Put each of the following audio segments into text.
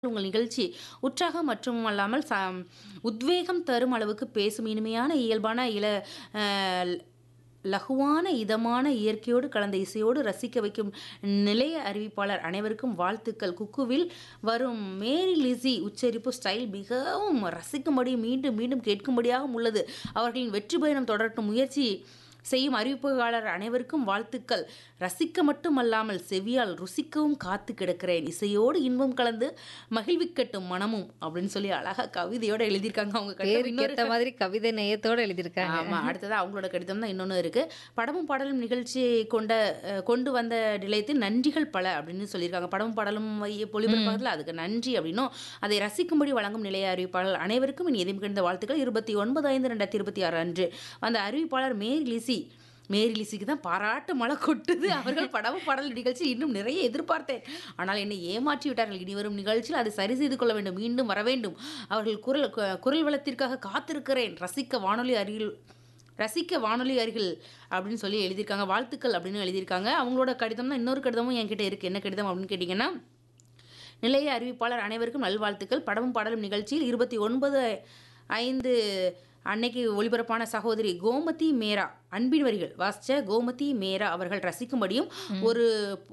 உங்கள் நிகழ்ச்சி உற்சாகம் மற்றும் அல்லாமல் ச உத்வேகம் தரும் அளவுக்கு பேசும் இனிமையான இயல்பான இள அஹ், லகுவான இதமான இயற்கையோடு கலந்த இசையோடு ரசிக்க வைக்கும் நிலைய அறிவிப்பாளர் அனைவருக்கும் வாழ்த்துக்கள் குக்குவில் வரும் மேரி லிசி உச்சரிப்பு ஸ்டைல் மிகவும் ரசிக்கும்படி மீண்டும் மீண்டும் கேட்கும்படியாகவும் உள்ளது அவர்களின் வெற்றி பயணம் தொடரட்டும் முயற்சி செய்யும் அறிவிப்புகாரர் அனைவருக்கும் வாழ்த்துக்கள் ரசிக்க மட்டுமல்லாமல் செவியால் ருசிக்கவும் காத்து கிடக்கிறேன் இசையோடு இன்பம் கலந்து மகிழ்விக்கட்டும் மனமும் அப்படின்னு சொல்லி அழகா கவிதையோட எழுதியிருக்காங்க அவங்க கடிதம். பேருக்கு இன்னொரு ஏத்த மாதிரி கவிதை நேயத்தோட எழுதியிருக்காங்க ஆமா அடுத்ததா அவங்களோட கடிதம் தான் இன்னொன்று இருக்கு படமும் பாடலும் நிகழ்ச்சி கொண்ட அஹ், கொண்டு வந்த நிலையத்தில் நன்றிகள் பல அப்படின்னு சொல்லியிருக்காங்க படமும் பாடலும் வை- ஒளிபரப்பாகல அதுக்கு நன்றி அப்படின்னும் அதை ரசிக்கும்படி வழங்கும் நிலைய அறிவிப்பாளர் அனைவருக்கும் இனி எதுவும் கிடந்த வாழ்த்துக்கள் இருபத்தி ஒன்பது ஐந்து ரெண்டாயிரத்தி இருபத்தி ஆறு அன்று அந்த அறிவிப்பாளர் மேரி லிசி மேரி லிசிக்கு தான் பாராட்டு மழை கொட்டுது அவர்கள் படமும் பாடல் நிகழ்ச்சி இன்னும் நிறைய எதிர்பார்த்தேன் ஆனால் என்னை ஏமாற்றி விட்டார்கள் இனி வரும் நிகழ்ச்சியில் அதை சரி செய்து கொள்ள வேண்டும் மீண்டும் வர வேண்டும் அவர்கள் குரல் கு- குரல் வளத்திற்காக காத்திருக்கிறேன் ரசிக்க வானொலி அருகில் ரசிக்க வானொலி அருகில் அப்படின்னு சொல்லி எழுதியிருக்காங்க வாழ்த்துக்கள் அப்படின்னு எழுதியிருக்காங்க அவங்களோட கடிதம் தான் இன்னொரு கடிதமும் என்கிட்ட இருக்குது என்ன கடிதம் அப்படின்னு கேட்டிங்கன்னா நிலைய அறிவிப்பாளர் அனைவருக்கும் நல்வாழ்த்துக்கள் படமும் பாடலும் நிகழ்ச்சியில் இருபத்தி ஒன்பது ஐந்து அன்னைக்கு ஒளிபரப்பான சகோதரி கோமதி மேரா அன்பின் வரிகள் வாசிச்ச கோமதி மேரா அவர்கள் ரசிக்கும்படியும் ஒரு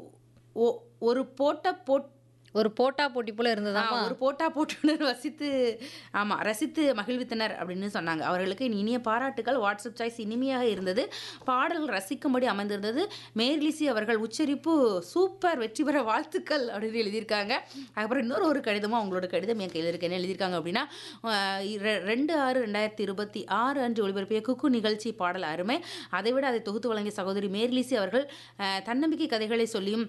ஒ- ஒரு போட்ட போட் ஒரு போட்டா போட்டி போல ஆ, இருந்ததாமா ஒரு போட்டா போட்டுனர் வசித்து ஆமா ரசித்து மகிழ்வித்தனர் அப்படின்னு சொன்னாங்க அவர்களுக்கு இனிய பாராட்டுகள் வாட்ஸ்அப் சாய்ஸ் இனிமையாக இருந்தது பாடல்கள் ரசிக்கும்படி அமைந்திருந்தது மேர்லிசி அவர்கள் உச்சரிப்பு சூப்பர் வெற்றி பெற வாழ்த்துக்கள் அப்படின்னு எழுதியிருக்காங்க அதுக்கப்புறம் இன்னொரு ஒரு கடிதமும் அவங்களோட கடிதம் என் கையில் இருக்கு என்ன எழுதியிருக்காங்க அப்படின்னா ஆஹ், ரெ- ரெண்டு ஆறு ரெண்டாயிரத்தி இருபத்தி ஆறு அன்று ஒளிபரப்பிய குக்கு நிகழ்ச்சி பாடல் அருமை அதைவிட அதை தொகுத்து வழங்கிய சகோதரி மேர்லிசி அவர்கள் ஆஹ், தன்னம்பிக்கை கதைகளை சொல்லியும்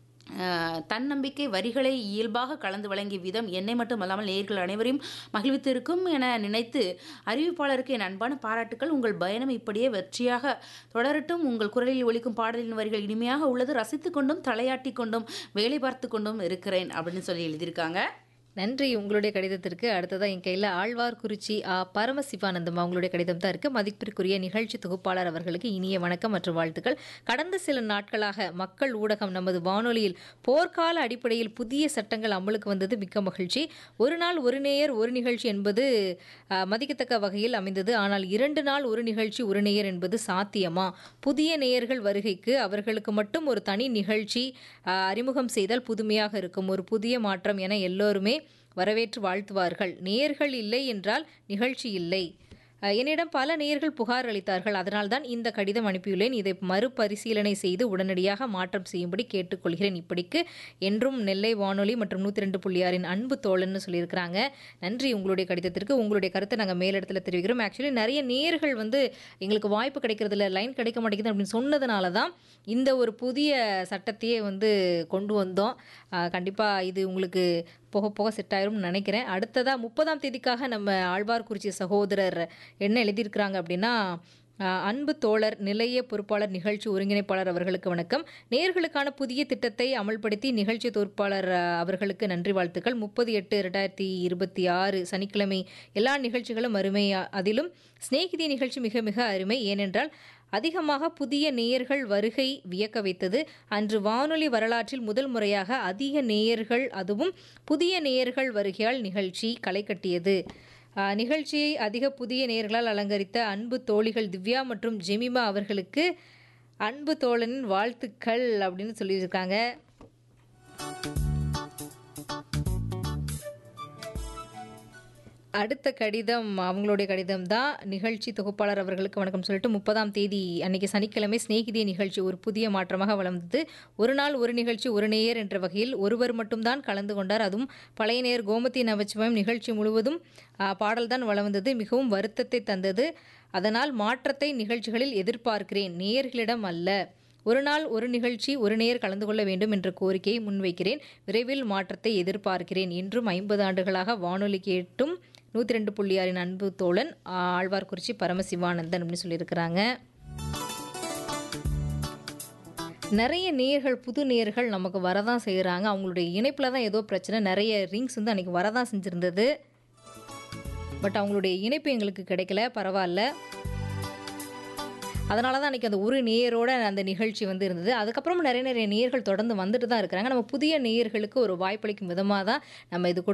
ஆஹ் தன்னம்பிக்கை வரிகளை இயல்பாக கலந்து வழங்கிய விதம் என்னை மட்டுமல்லாமல் நேயர்கள் அனைவரையும் மகிழ்வித்திருக்கும் என நினைத்து அறிவிப்பாளருக்கு என் அன்பான பாராட்டுக்கள் உங்கள் பயணம் இப்படியே வெற்றியாக தொடரட்டும் உங்கள் குரலில் ஒலிக்கும் பாடலின் வரிகள் இனிமையாக உள்ளது ரசித்து கொண்டும் தலையாட்டி கொண்டும் வேலை பார்த்து கொண்டும் இருக்கிறேன் அப்படின்னு சொல்லி எழுதியிருக்காங்க நன்றி உங்களுடைய கடிதத்திற்கு அடுத்ததா என் கையில ஆழ்வார்குறிச்சி ஆ பரமசிவானந்தம் அவங்களுடைய கடிதம் தான் இருக்கு மதிப்பிற்குரிய நிகழ்ச்சி தொகுப்பாளர் அவர்களுக்கு இனிய வணக்கம் மற்றும் வாழ்த்துக்கள் கடந்த சில நாட்களாக மக்கள் ஊடகம் நமது வானொலியில் போர்க்கால அடிப்படையில் புதிய சட்டங்கள் அமலுக்கு வந்தது மிக்க மகிழ்ச்சி ஒரு நாள் ஒரு நேயர் ஒரு நிகழ்ச்சி என்பது ஆ, மதிக்கத்தக்க வகையில் அமைந்தது ஆனால் இரண்டு நாள் ஒரு நிகழ்ச்சி ஒரு நேயர் என்பது சாத்தியமா புதிய நேயர்கள் வருகைக்கு அவர்களுக்கு மட்டும் ஒரு தனி நிகழ்ச்சி ஆ, அறிமுகம் செய்தால் புதுமையாக இருக்கும் ஒரு புதிய மாற்றம் என எல்லோருமே வரவேற்று வாழ்த்துவார்கள் நேயர்கள் இல்லை என்றால் நிகழ்ச்சி இல்லை அஹ், என்னிடம் பல நேயர்கள் புகார் அளித்தார்கள் அதனால்தான் இந்த கடிதம் அனுப்பியுள்ளேன் இதை மறுபரிசீலனை செய்து உடனடியாக மாற்றம் செய்யும்படி கேட்டுக்கொள்கிறேன் இப்படிக்கு என்றும் நெல்லை வானொலி மற்றும் நூற்றி ரெண்டு புள்ளியாரின் அன்பு தோழன்னு சொல்லியிருக்கிறாங்க நன்றி உங்களுடைய கடிதத்திற்கு உங்களுடைய கருத்தை நாங்கள் மேலிடத்தில் தெரிவிக்கிறோம் ஆக்சுவலி நிறைய நேயர்கள் வந்து எங்களுக்கு வாய்ப்பு கிடைக்கிறதில்ல லைன் கிடைக்க மாட்டேங்குது அப்படின்னு சொன்னதுனால தான் இந்த ஒரு புதிய சட்டத்தையே வந்து கொண்டு வந்தோம் கண்டிப்பாக இது உங்களுக்கு போக போக செட் ஆயிரும்னு நினைக்கிறேன் அடுத்ததாக முப்பதாம் தேதிக்காக நம்ம ஆழ்வார்குறிச்சி சகோதரர் என்ன எழுதியிருக்கிறாங்க அப்படின்னா ஆஹ், அன்பு தோழர் நிலைய பொறுப்பாளர் நிகழ்ச்சி ஒருங்கிணைப்பாளர் அவர்களுக்கு வணக்கம் நேர்களுக்கான புதிய திட்டத்தை அமல்படுத்தி நிகழ்ச்சி தொகுப்பாளர் ஆஹ், அவர்களுக்கு நன்றி வாழ்த்துக்கள் முப்பது எட்டு ரெண்டாயிரத்தி இருபத்தி ஆறு சனிக்கிழமை எல்லா நிகழ்ச்சிகளும் அருமை அதிலும் சிநேகிதி நிகழ்ச்சி மிக மிக அருமை ஏனென்றால் அதிகமாக புதிய நேயர்கள் வருகை வியக்க வைத்தது அன்று வானொலி வரலாற்றில் முதல் முறையாக அதிக நேயர்கள் அதுவும் புதிய நேயர்கள் வருகையால் நிகழ்ச்சி களை கட்டியது ஆஹ், நிகழ்ச்சியை அதிக புதிய நேயர்களால் அலங்கரித்த அன்பு தோழிகள் திவ்யா மற்றும் ஜெமிமா அவர்களுக்கு அன்பு தோழனின் வாழ்த்துக்கள் அப்படின்னு சொல்லியிருக்காங்க அடுத்த கடிதம் அவங்களுடைய கடிதம் தான் நிகழ்ச்சி தொகுப்பாளர் அவர்களுக்கு வணக்கம் சொல்லிட்டு முப்பதாம் தேதி அன்னைக்கு சனிக்கிழமை சிநேகிதிய நிகழ்ச்சி ஒரு புதிய மாற்றமாக வளர்ந்தது ஒரு நாள் ஒரு நிகழ்ச்சி ஒரு நேயர் என்ற வகையில் ஒருவர் மட்டும்தான் கலந்து கொண்டார் அதுவும் பழைய நேயர் கோமதி நவச்சிவம் நிகழ்ச்சி முழுவதும் ஆ, பாடல்தான் வளர்ந்தது மிகவும் வருத்தத்தை தந்தது அதனால் மாற்றத்தை நிகழ்ச்சிகளில் எதிர்பார்க்கிறேன் நேயர்களிடம் அல்ல ஒரு நாள் ஒரு நிகழ்ச்சி ஒரு நேயர் கலந்து கொள்ள வேண்டும் என்ற கோரிக்கையை முன்வைக்கிறேன் விரைவில் மாற்றத்தை எதிர்பார்க்கிறேன் இன்றும் ஐம்பது ஆண்டுகளாக வானொலி கேட்டும் நூற்றி ரெண்டு புள்ளி ஆறின் அன்பு தோழன் ஆழ்வார்குறிச்சி பரமசிவானந்தன் அப்படின்னு சொல்லியிருக்கிறாங்க நிறைய நேயர்கள் புது நேயர்கள் நமக்கு வரதான் செய்கிறாங்க அவங்களுடைய இணைப்பில் தான் ஏதோ பிரச்சனை நிறைய ரிங்ஸ் வந்து அன்றைக்கி வரதான் செஞ்சுருந்தது பட் அவங்களுடைய இணைப்பு எங்களுக்கு கிடைக்கல பரவாயில்ல அதனால தான் அன்றைக்கி அந்த ஒரு நேயரோட அந்த நிகழ்ச்சி வந்து இருந்தது அதுக்கப்புறம் நிறைய நிறைய நேயர்கள் தொடர்ந்து வந்துட்டு தான் இருக்கிறாங்க நம்ம புதிய நேயர்களுக்கு ஒரு வாய்ப்பளிக்கும் விதமாக தான் நம்ம இது